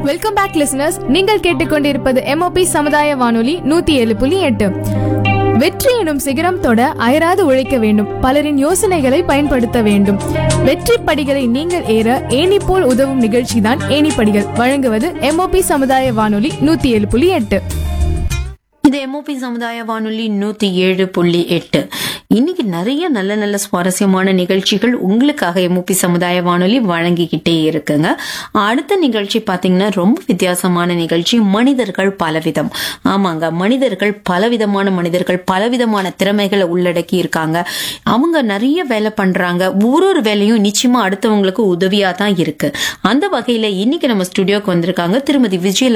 welcome back listeners நீங்கள் கேட்டுக்கொண்டிருப்பது MOP சமுதாய வானொலி நூத்தி ஏழு புள்ளி எட்டு வெற்றி எனும் சிகரம் தொட அயராது உழைக்க வேண்டும் பலரின் யோசனைகளை பயன்படுத்த வேண்டும் வெற்றி படிகளை நீங்கள் ஏற ஏணி போல் உதவும் நிகழ்ச்சிதான் ஏணிப்படிகள் வழங்குவது எம்ஓபி சமுதாய வானொலி நூத்தி ஏழு புள்ளி எட்டு இது எம்ஓபி சமுதாய வானொலி நூத்தி ஏழு புள்ளி எட்டு இன்னைக்கு நிறைய நல்ல நல்ல சுவாரஸ்யமான நிகழ்ச்சிகள் உங்களுக்காக எம்ஓபி சமுதாய வானொலி வழங்கிக்கிட்டே இருக்குங்க அடுத்த நிகழ்ச்சி பாத்தீங்கன்னா ரொம்ப வித்தியாசமான நிகழ்ச்சி மனிதர்கள் பலவிதம் ஆமாங்க மனிதர்கள் பலவிதமான மனிதர்கள் பலவிதமான திறமைகளை உள்ளடக்கி இருக்காங்க அவங்க நிறைய வேலை பண்றாங்க ஒரு ஒரு வேலையும் நிச்சயமா அடுத்தவங்களுக்கு உதவியா தான் இருக்கு அந்த வகையில இன்னைக்கு நம்ம ஸ்டுடியோக்கு வந்திருக்காங்க திருமதி விஜய